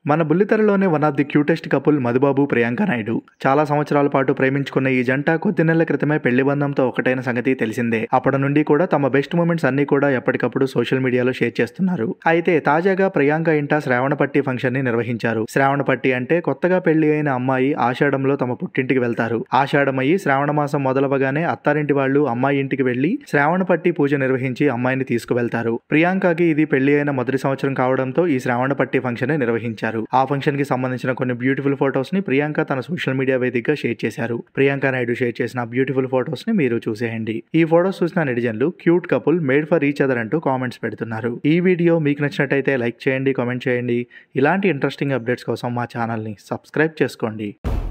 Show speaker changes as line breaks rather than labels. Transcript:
మన బుల్లితెరలోనే one of the cutest couple Madhubabu Priyanka Naidu చాలా సంవత్సరాల పాటు ప్రేమించుకున్న ఈ జంట కొద్ది నెలల క్రితమే పెళ్లి బంధంతో ఒకటైన సంగతి తెలిసిందే అప్పటి నుండి కూడా తమ బెస్ట్ మూమెంట్స్ అన్ని కూడా ఎప్పటికప్పుడు సోషల్ మీడియాలో షేర్ చేస్తున్నారు అయితే తాజాగా ప్రియాంక ఇంట శ్రావణపట్టి ఫంక్షన్ ని నిర్వహించారు శ్రావణపట్టి అంటే కొత్తగా పెళ్లి అయిన అమ్మాయి ఆషాఢంలో తమ పుట్టింటికి వెళ్తారు ఆషాఢమయ్యి శ్రావణ మాసం మొదలవగానే అత్తారింటి వాళ్ళు అమ్మాయి ఇంటికి వెళ్లి శ్రావణపట్టి పూజ నిర్వహించి అమ్మాయిని తీసుకువెళ్తారు ప్రియాంకకి ఇది పెళ్లి అయిన మొదటి సంవత్సరం కావడంతో ఈ శ్రావణపట్టి ఫంక్షన్ ని నిర్వహించారు ఆ ఫంక్షన్ కి సంబంధించిన కొన్ని బ్యూటిఫుల్ ఫొటోస్ ని ప్రియాంక తన సోషల్ మీడియా వేదికగా షేర్ చేశారు ప్రియాంక నాయుడు షేర్ చేసిన బ్యూటిఫుల్ ఫొటోస్ ని మీరు చూసేయండి ఈ ఫొటోస్ చూసిన నెటిజన్లు cute couple made for each other అంటూ కామెంట్స్ పెడుతున్నారు ఈ వీడియో మీకు నచ్చినట్టయితే లైక్ చేయండి కామెంట్ చేయండి ఇలాంటి ఇంట్రెస్టింగ్ అప్డేట్స్ కోసం మా ఛానల్ని సబ్స్క్రైబ్ చేసుకోండి